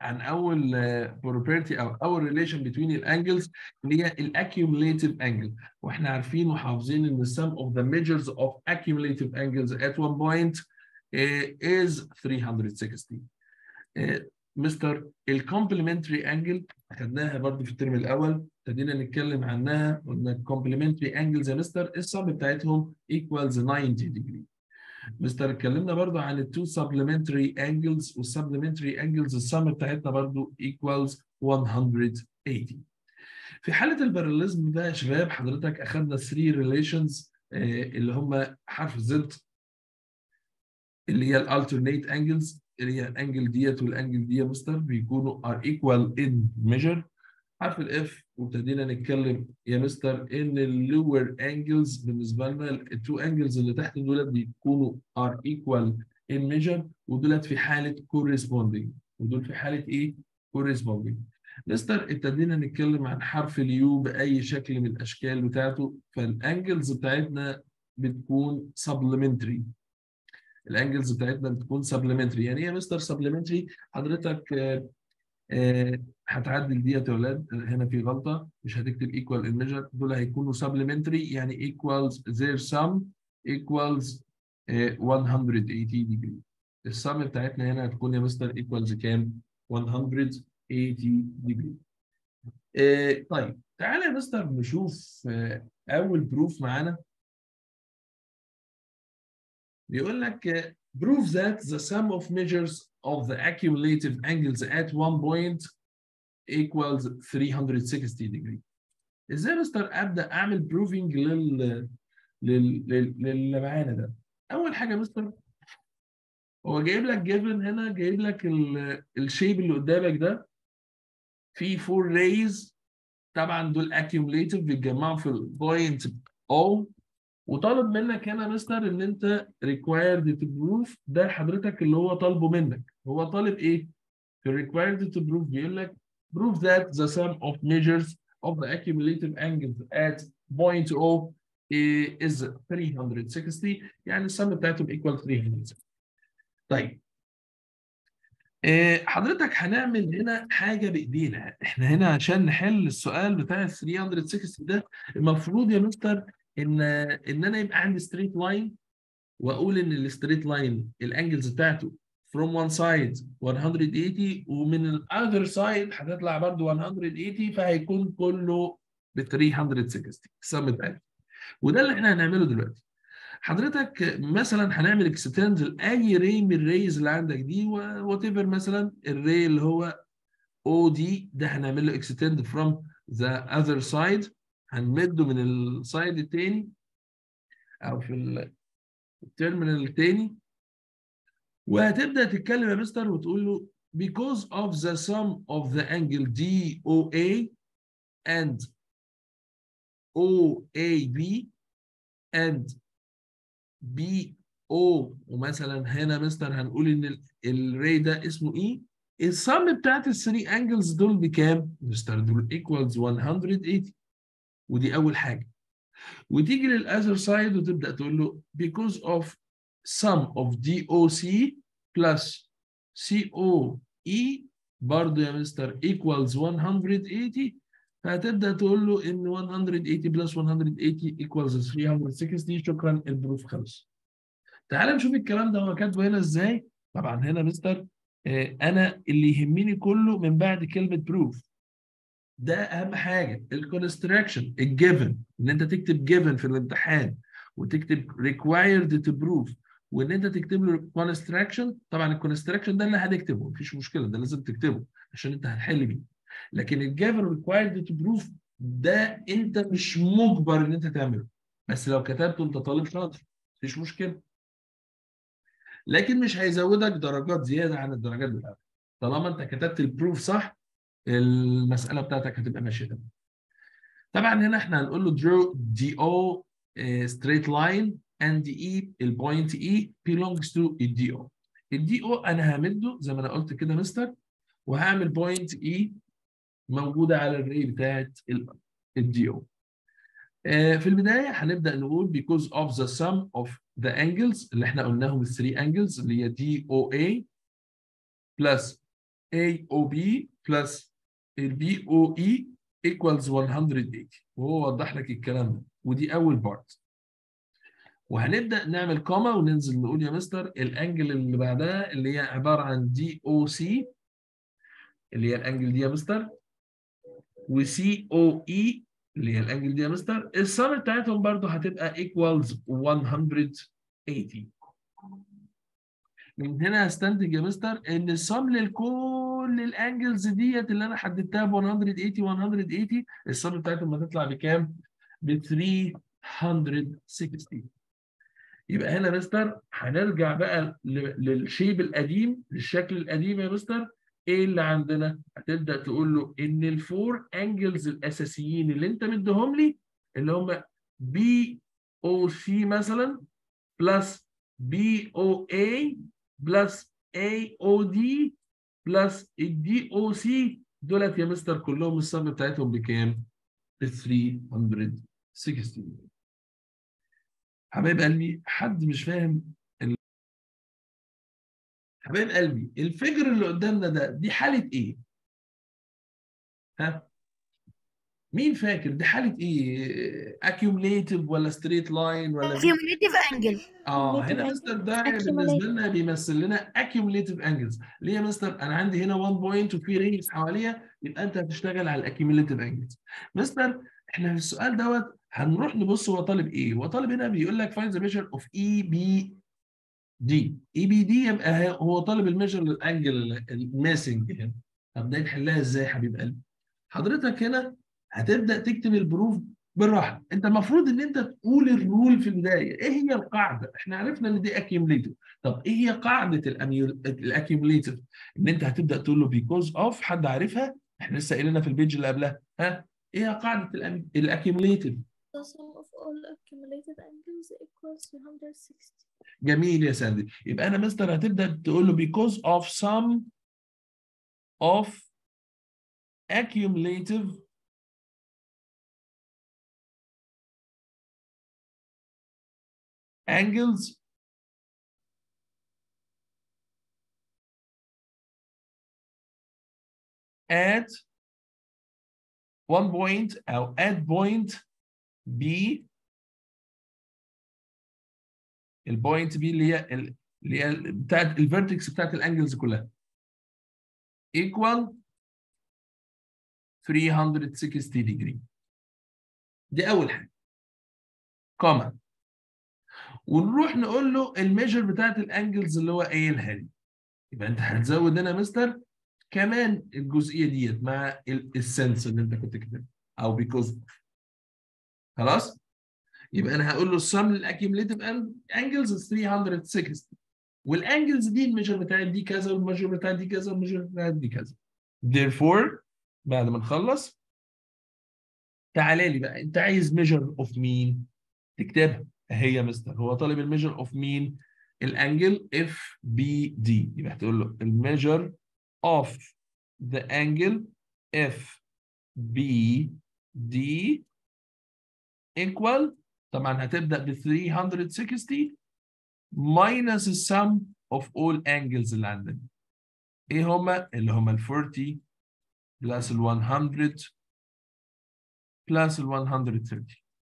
عن اول بروبرتي او اول ريليشن بين الانجلز اللي هي الاكيوميليتيف انجل واحنا عارفين وحافظين ان sum of the measures of accumulative angles at one point uh, is 360 uh, مستر الكومبلمنتري انجل اخذناها برضو في الترم الاول ابتدينا نتكلم عنها قلنا الكومبلمنتري انجلز يا مستر السم بتاعتهم equals 90 degree مستر اتكلمنا برضو عن التو سبلمنتري انجلز والسبلمنتري انجلز السم بتاعتنا برضو equals 180 في حاله الباراليزم ده يا شباب حضرتك اخذنا 3 ريليشنز اللي هم حرف زد اللي هي الالترنيت انجلز اللي هي الانجل ديت والانجل دي يا مستر بيكونوا ار ايكوال ان ميجر حرف الاف وابتدينا نتكلم يا مستر ان اللور انجلز بالنسبه لنا التو انجلز اللي تحت دولت بيكونوا ار ايكوال ان ميجر ودولت في حاله كورسبوندينج ودول في حاله ايه؟ كورسبوندينج مستر ابتدينا نتكلم عن حرف اليو باي شكل من الاشكال بتاعته فالانجلز بتاعتنا بتكون سبلمنتري الانجلز بتاعتنا بتكون سبلمنتري يعني ايه يا مستر سبلمنتري حضرتك آه آه هتعدل ديت يا اولاد هنا في غلطه مش هتكتب ايكوال الميجر دول هيكونوا سبلمنتري يعني ايكوالز their sum equals آه 180 degree السم بتاعتنا هنا هتكون يا مستر ايكوالز كام 180 degree آه طيب تعالى يا مستر نشوف آه اول بروف معانا بيقول لك prove that the sum of measures of the accumulative angles at one point equals 360 degree. ازاي مستر ابدا اعمل proving لل لل لل للي معانا ده؟ اول حاجه مستر هو جايب لك جيفن هنا جايب لك الشيب اللي قدامك ده في فور ريز طبعا دول accumulative بيتجمعوا في البوينت O وطالب منك هنا مستر ان انت required to prove ده حضرتك اللي هو طالبه منك هو طالب ايه؟ في required to prove بيقول لك prove that the sum of measures of the accumulative angles at point O is 360 يعني السم بتاعتهم equal 360 طيب حضرتك هنعمل هنا حاجه بايدينا احنا هنا عشان نحل السؤال بتاع ال 360 ده المفروض يا مستر ان ان انا يبقى عندي ستريت لاين واقول ان الستريت لاين الانجلز بتاعته from one side 180 ومن الاذر سايد هتطلع برضه 180 فهيكون كله ب 360 السم بتاعته وده اللي احنا هنعمله دلوقتي حضرتك مثلا هنعمل اكستند لاي ري من الريز اللي عندك دي وات ايفر مثلا الري اللي هو او دي ده هنعمل له اكستند فروم ذا اذر سايد هنمده من السايد التاني او في التيرمينال التاني وهتبدا تتكلم يا مستر وتقول له because of the sum of the angle DOA and OAB and BO ومثلا هنا مستر هنقول ان الري ده اسمه ايه؟ السم بتاعت الثري انجلز دول بكام؟ مستر دول equals 180 ودي اول حاجه وتيجي للاذر سايد وتبدا تقول له because of sum of DOC plus COE برضه يا مستر equals 180 فهتبدا تقول له ان 180 بلس 180 equals 360 شكرا البروف خلص. تعال نشوف الكلام ده هو كاتبه هنا ازاي؟ طبعا هنا مستر آه انا اللي يهمني كله من بعد كلمه بروف ده اهم حاجه الكونستراكشن الجيفن ان انت تكتب جيفن في الامتحان وتكتب required to prove وان انت تكتب له كونستراكشن طبعا الكونستراكشن ده اللي هنكتبه مفيش مشكله ده لازم تكتبه عشان انت هتحل بيه لكن الجيفن ريكوايرد تو بروف ده انت مش مجبر ان انت تعمله بس لو كتبته انت طالب شاطر مفيش مشكله لكن مش هيزودك درجات زياده عن الدرجات بتاعتك طالما انت كتبت البروف صح المساله بتاعتك هتبقى ماشيه تمام طبعا هنا احنا هنقول له draw DO uh, straight line and E البوينت E belongs to الدي او الدي او انا همده زي ما انا قلت كده مستر وهعمل بوينت E موجوده على الري بتاعت الدي او في البدايه هنبدا نقول because of the sum of the angles اللي احنا قلناهم ال 3 angles اللي هي دي او اي plus AOB plus ال BOE equals 180 وهو وضح لك الكلام ده ودي أول بارت وهنبدأ نعمل كوما وننزل نقول يا مستر الأنجل اللي بعدها اللي هي عبارة عن دي أو سي اللي هي الأنجل دي يا مستر وسي أو إي اللي هي الأنجل دي يا مستر السم بتاعتهم برضو هتبقى equals 180 من هنا هستنتج يا مستر ان السم لكل الانجلز ديت اللي انا حددتها ب 180 180 السم بتاعتهم هتطلع بكام؟ ب 360 يبقى هنا يا مستر هنرجع بقى للشيب القديم للشكل القديم يا مستر ايه اللي عندنا؟ هتبدا تقول له ان الفور انجلز الاساسيين اللي انت مديهم لي اللي هم بي او سي مثلا بلس بي او اي بلس اي او دي بلس الدي او سي دولت يا مستر كلهم السم بتاعتهم بكام؟ ب 360 حبايب قلبي حد مش فاهم ال... حبايب قلبي الفجر اللي قدامنا ده دي حالة ايه؟ ها؟ مين فاكر دي حالة ايه؟ accumulative ولا straight line ولا accumulative angle اه Accumulative هنا angle. مستر ده Accumulative. بالنسبه لنا بيمثل لنا accumulative angles ليه يا مستر انا عندي هنا 1 بوينت وفي رينجز حواليها يبقى انت هتشتغل على الاكيوميليتيف انجلز مستر احنا في السؤال دوت هنروح نبص هو طالب ايه هو طالب هنا بيقول لك find the measure of اي بي دي اي بي دي يبقى هو طالب الميجر للانجل الماسنج هنا طب ده نحلها ازاي يا حبيب قلبي حضرتك هنا هتبدا تكتب البروف بالراحه انت المفروض ان انت تقول الرول في البدايه ايه هي القاعده احنا عرفنا ان دي اكيوميليتيف طب ايه هي قاعده الاكيوميليتيف ان انت هتبدا تقول له بيكوز اوف حد عارفها احنا لسه قايلينها في البيج اللي قبلها ها ايه هي قاعده الاكيوميليتيف The sum of all accumulated angles equals 160. جميل يا ساندي يبقى انا مستر هتبدا تقول له because of some of accumulative angles at one point او at point B البوينت بي اللي هي ال- اللي هي بتاعت الفيرتكس بتاعت الانجلز كلها equal 360 degree دي اول حاجه كوما ونروح نقول له الميجر بتاعت الانجلز اللي هو قايلها لي يبقى انت هتزود هنا يا مستر كمان الجزئيه ديت مع السنس اللي انت كنت كاتبها او بيكوز خلاص يبقى انا هقول له السم للاكيوميليتيف انجلز 360 والانجلز دي الميجر بتاعت دي كذا والميجر بتاعت دي كذا والميجر بتاعت دي كذا therefore بعد ما نخلص تعالى لي بقى انت عايز ميجر اوف مين تكتبها اهي يا مستر هو طالب الميجر اوف مين الانجل اف بي دي يبقى هتقول له الميجر اوف ذا انجل اف بي دي equal طبعا هتبدا ب 360 minus السم of all angles اللي عندنا ايه هما اللي هما ال 40 plus ال 100 plus ال 130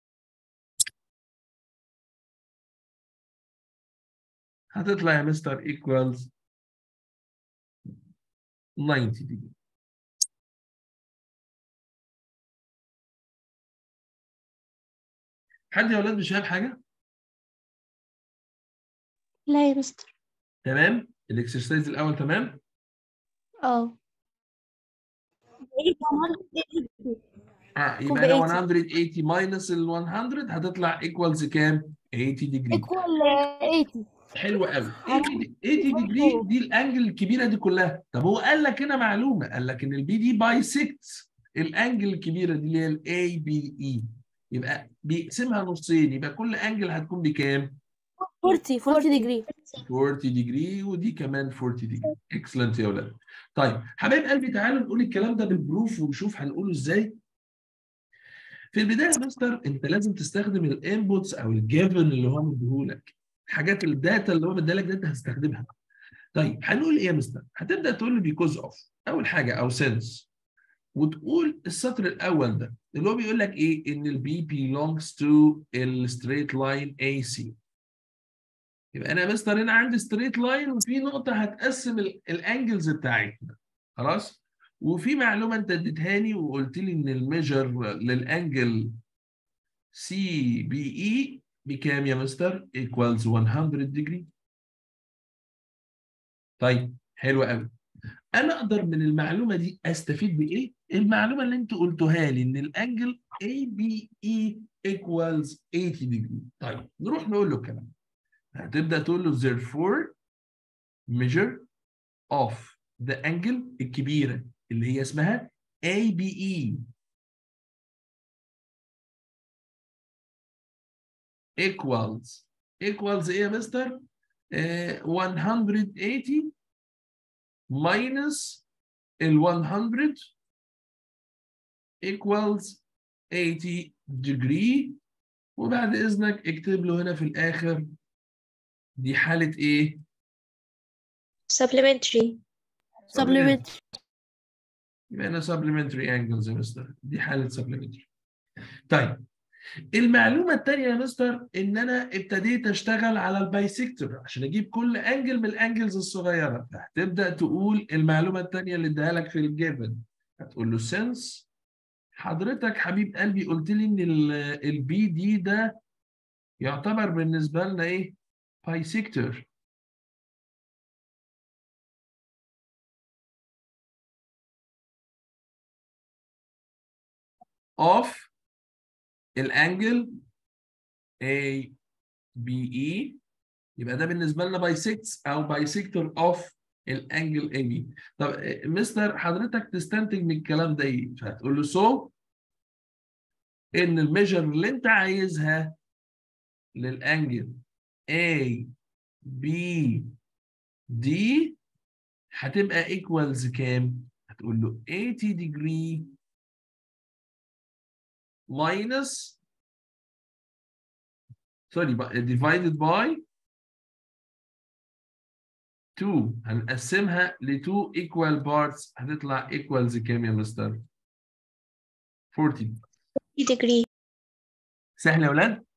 هتطلع يا مستر equals 90 degree حد يا ولاد مش فاهم حاجه لا يا مستر تمام الاكسرسايز الاول تمام اه اه يكون يبقى ب انا 80. 180 ماينس ال 100 هتطلع ايكوالز كام 80 ديجري equal 80 حلو قوي 80 80 ديجري دي الانجل الكبيره دي كلها طب هو قال لك هنا معلومه قال لك ان البي دي باي 6 الانجل الكبيره دي اللي هي الاي بي اي يبقى بيقسمها نصين يبقى كل انجل هتكون بكام 40 40 degree 40 ديجري ودي كمان 40 ديجري اكسلنت يا ولاد طيب حبايب قلبي تعالوا نقول الكلام ده بالبروف ونشوف هنقوله ازاي في البدايه يا مستر انت لازم تستخدم الانبوتس او الجيفن اللي هو مديهولك حاجات الداتا اللي هو مديها لك ده انت هتستخدمها طيب هنقول ايه يا مستر؟ هتبدا تقول لي because of اول حاجه او since وتقول السطر الاول ده اللي هو بيقول لك ايه؟ ان البي belongs to الستريت لاين AC يبقى انا يا مستر هنا عندي ستريت لاين وفي نقطه هتقسم الانجلز بتاعتنا خلاص؟ وفي معلومه انت اديتهاني وقلت لي ان الميجر للانجل سي بي اي بكام يا مستر؟ equals 100 degree طيب حلو قوي انا اقدر من المعلومه دي استفيد بايه؟ المعلومه اللي انت قلتوها لي ان الانجل اي بي اي equals 80 degree طيب نروح نقول له الكلام هتبدا تقول له therefore measure of the angle الكبيره اللي هي اسمها ABE equals equals ايه يا مستر؟ آه 180 minus ال 100 equals 80 degree وبعد اذنك اكتب له هنا في الاخر دي حالة ايه؟ supplementary supplementary يبقى هنا supplementary angles يا مستر دي حالة supplementary طيب المعلومة التانية يا مستر إن أنا ابتديت أشتغل على البايسكتور عشان أجيب كل أنجل من الأنجلز الصغيرة هتبدأ تقول المعلومة التانية اللي اديها لك في الجيفن هتقول له سنس حضرتك حبيب قلبي قلت لي إن البي دي ده يعتبر بالنسبة لنا إيه؟ بايسكتور of الانجل A B E يبقى ده بالنسبه لنا بايسكس او بايسكتور اوف الانجل A B طب آه، مستر حضرتك تستنتج من الكلام ده ايه؟ فهتقول له سو ان الميجر اللي انت عايزها للانجل A B D هتبقى ايكوالز كام؟ هتقول له 80 degree minus sorry but divided by 2 هنقسمها ل 2 equal parts هتطلع equals كام يا مستر؟ 40 degree سهل يا ولاد؟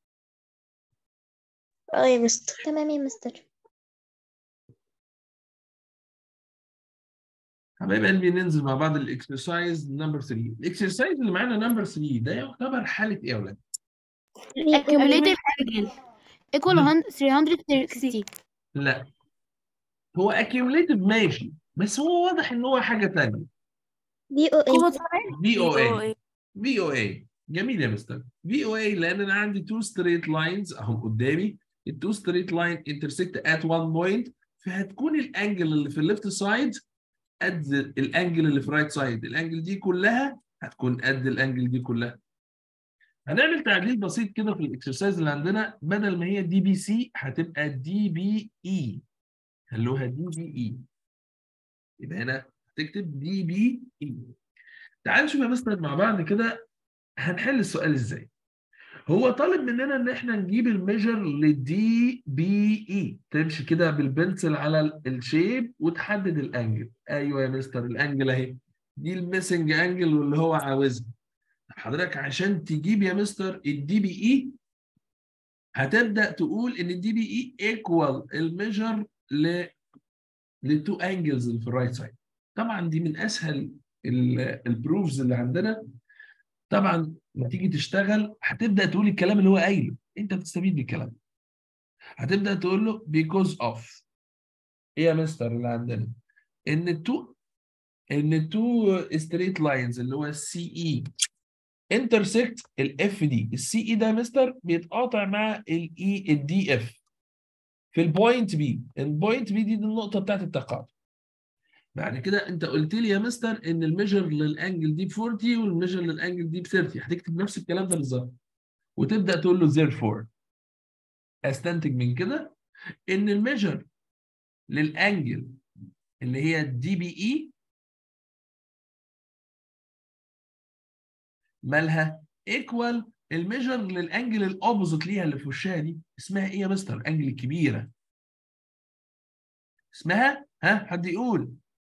اه يا مستر تمام يا مستر حبايب قلبي ننزل مع بعض الاكسرسايز نمبر 3 الاكسرسايز اللي معانا نمبر 3 ده يعتبر حالة ايه يا ولاد؟ accumulative angle equal 360 لا هو accumulative ماشي بس هو واضح ان هو حاجة تانية دي او اي cosine في او اي في او اي جميل يا مستر في او اي لان انا عندي تو ستريت لاينز اهم قدامي التو ستريت لاين انترسكت ات وان بوينت فهتكون الانجل اللي في الليفت سايد قد الانجل اللي في الرايت سايد الانجل دي كلها هتكون قد الانجل دي كلها هنعمل تعديل بسيط كده في الاكسرسايز اللي عندنا بدل ما هي دي بي سي هتبقى دي بي اي خلوها دي بي اي يبقى هنا هتكتب دي بي اي تعال نشوف يا مستر مع بعض كده هنحل السؤال ازاي هو طالب مننا ان احنا نجيب الميجر للدي بي اي تمشي كده بالبنسل على ال- الشيب وتحدد الانجل ايوه يا مستر الانجل اهي دي الميسنج انجل واللي هو عاوزها حضرتك عشان تجيب يا مستر الدي بي اي هتبدا تقول ان الدي بي اي ايكوال الميجر ل للتو انجلز اللي في الرايت سايد طبعا دي من اسهل البروفز اللي عندنا طبعا لما تيجي تشتغل هتبدا تقول الكلام اللي هو قايله انت بتستفيد بالكلام هتبدا تقول له because of ايه يا مستر اللي عندنا ان التو ان التو ستريت لاينز اللي هو السي اي انترسكت الاف دي السي اي ده يا مستر بيتقاطع مع الاي الدي اف في البوينت بي البوينت بي دي, دي النقطه بتاعت التقاطع بعد كده انت قلت لي يا مستر ان الميجر للانجل دي ب 40 والميجر للانجل دي ب 30 هتكتب نفس الكلام ده بالظبط وتبدا تقول له therefore استنتج من كده ان الميجر للانجل اللي هي دي بي اي مالها ايكوال الميجر للانجل الاوبوزيت ليها اللي في وشها دي اسمها ايه يا مستر الانجل الكبيره اسمها ها حد يقول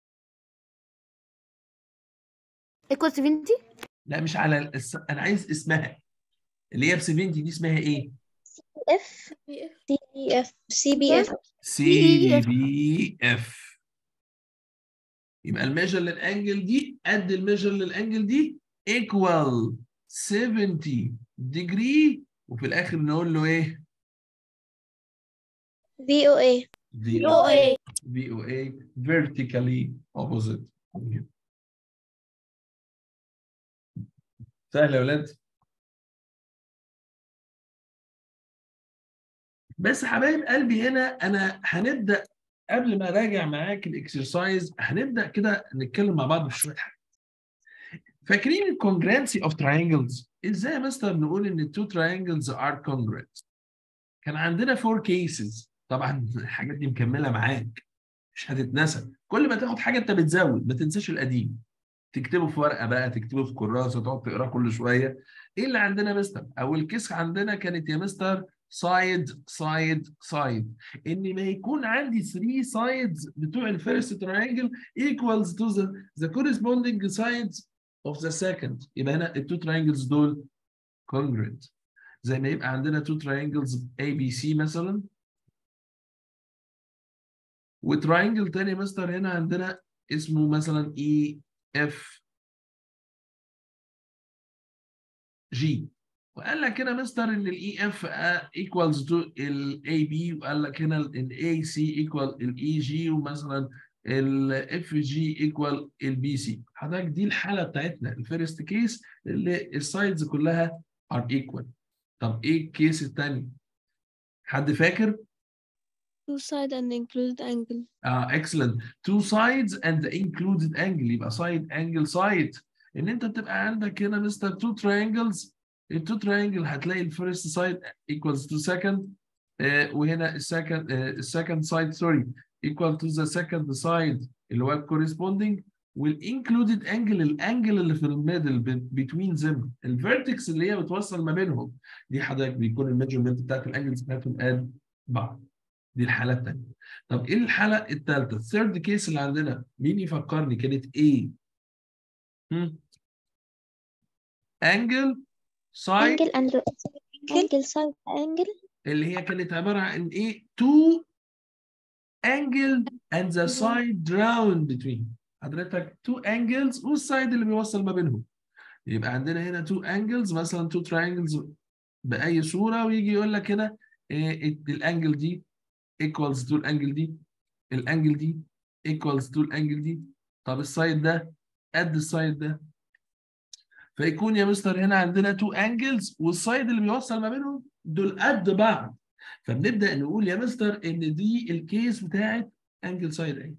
equal 70 لا مش على الس... انا عايز اسمها اللي هي ب 70 دي اسمها ايه اف بي اف سي بي اف سي بي اف سي بي اف يبقى الميجر للانجل دي قد الميجر للانجل دي equal 70 degree وفي الاخر نقول له ايه في او اي VOA VOA vertically opposite سهل يا ولاد بس حبايب قلبي هنا انا هنبدا قبل ما اراجع معاك الاكسرسايز هنبدا كده نتكلم مع بعض بشويه حاجات فاكرين الكونجرانسي اوف تراينجلز ازاي يا مستر نقول ان التو تراينجلز ار congruent كان عندنا فور كيسز طبعا الحاجات دي مكمله معاك مش هتتنسى كل ما تاخد حاجه انت بتزود ما تنساش القديم تكتبه في ورقه بقى تكتبه في كراسه تقعد تقراه كل شويه ايه اللي عندنا يا مستر اول كيس عندنا كانت يا مستر سايد سايد سايد ان ما يكون عندي 3 سايدز بتوع الفيرست تراينجل equals to the, the corresponding sides of the second يبقى هنا التو تراينجلز دول congruent زي ما يبقى عندنا تو تراينجلز اي بي سي مثلا وتراينجل تاني مستر هنا عندنا اسمه مثلا اي اف جي وقال لك هنا مستر ان الاي اف ايكوالز تو الاي بي وقال لك هنا الاي سي ايكوال الاي جي ومثلا الاف جي ايكوال البي سي حضرتك دي الحاله بتاعتنا الفيرست كيس اللي السايدز كلها ار ايكوال طب ايه الكيس الثاني حد فاكر two side and included angle اه excellent two sides and the included angle يبقى side angle side ان انت بتبقى عندك هنا مستر two triangles التو triangle هتلاقي الفيرست سايد equals to second آه وهنا السكند آه السكند سايد سوري equal to the second side اللي هو الكورسبوندينج والانكلودد انجل الانجل اللي في الميدل between them الفيرتكس اللي هي بتوصل ما بينهم دي حضرتك بيكون الميجرمنت بتاعت الانجلز بتاعتهم قد بعض دي الحاله الثانيه طب ايه الحاله الثالثه الثيرد كيس اللي عندنا مين يفكرني كانت ايه انجل سايد angle and angle side angle اللي هي كانت عباره عن ايه two angle and the side round between حضرتك two angles والسايد اللي بيوصل ما بينهم يبقى عندنا هنا two angles مثلا two triangles باي صوره ويجي يقول لك هنا إيه الانجل دي equals to الانجل دي الانجل دي equals to الانجل دي طب السايد ده قد السايد ده فيكون يا مستر هنا عندنا تو انجلز والسايد اللي بيوصل ما بينهم دول قد بعض فبنبدا نقول يا مستر ان دي الكيس بتاعت انجل سايد انجل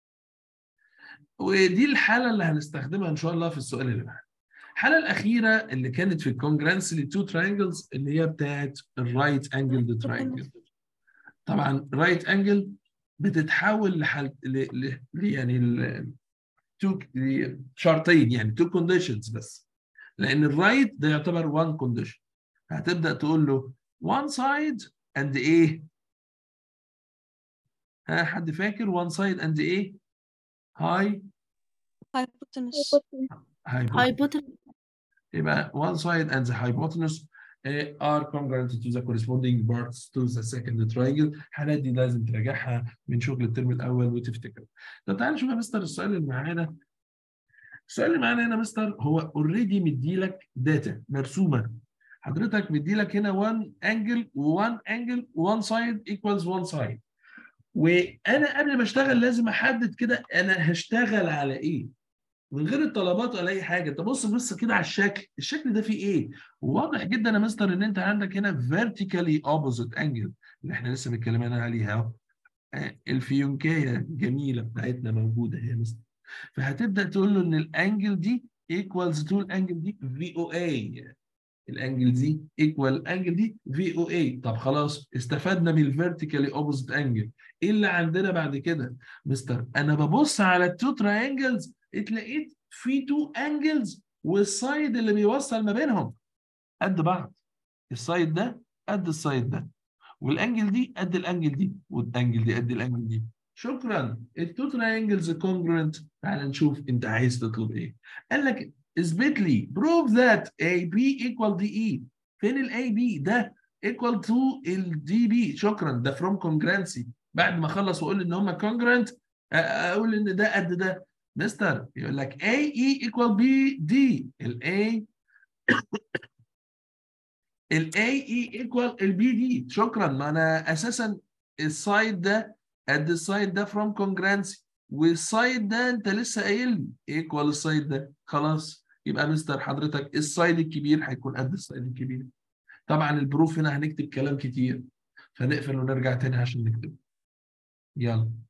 ودي الحاله اللي هنستخدمها ان شاء الله في السؤال اللي بعده الحاله الاخيره اللي كانت في الكونجرانس للتو تراينجلز اللي هي بتاعت الرايت انجل تراينجل طبعا رايت انجل بتتحول لحل ل... ل... ل... يعني ل... تو شرطين يعني تو كونديشنز بس لان الرايت ده يعتبر وان كونديشن هتبدا تقول له one side and ايه ها حد فاكر one side and ايه هاي hypotenuse hypotenuse يبقى one side and the hypotenuse uh, are congruent to the corresponding parts to the second triangle الحالات دي لازم تراجعها من شغل الترم الاول وتفتكر طب تعال نشوف يا مستر السؤال اللي معانا السؤال اللي معانا هنا مستر هو اوريدي مديلك داتا مرسومه حضرتك مديلك هنا 1 انجل و1 انجل و1 سايد ايكوالز 1 سايد وانا قبل ما اشتغل لازم احدد كده انا هشتغل على ايه من غير الطلبات ولا اي حاجه تبص بص كده على الشكل الشكل ده فيه ايه واضح جدا يا مستر ان انت عندك هنا فيرتيكالي اوبوزيت انجل اللي احنا لسه متكلمين عليها اهو الفيونكايه جميله بتاعتنا موجوده هي مستر فهتبدا تقول له ان الانجل دي ايكوالز تو الانجل دي في او اي الانجل دي ايكوال الانجل دي في او اي طب خلاص استفدنا من الفيرتيكالي اوبوزيت انجل ايه اللي عندنا بعد كده مستر انا ببص على التو تراينجلز اتلاقيت في تو انجلز والسايد اللي بيوصل ما بينهم قد بعض السايد ده قد السايد ده والانجل دي قد الانجل دي والانجل دي قد الانجل دي شكرا التو تراينجلز كونجرنت تعال نشوف انت عايز تطلب ايه قال لك اثبت لي prove that AB equal DE فين ال AB ده equal to ال DB شكرا ده from congruency بعد ما اخلص واقول ان هم congruent اقول ان ده قد ده مستر يقول لك AE equal BD ال A ال AE equal ال BD شكرا ما انا اساسا السايد ده قد السايد ده from congruency والسايد ده انت لسه قايل لي equal السايد ده خلاص يبقى مستر حضرتك السايد الكبير هيكون قد السايد الكبير طبعا البروف هنا هنكتب كلام كتير فنقفل ونرجع تاني عشان نكتب يلا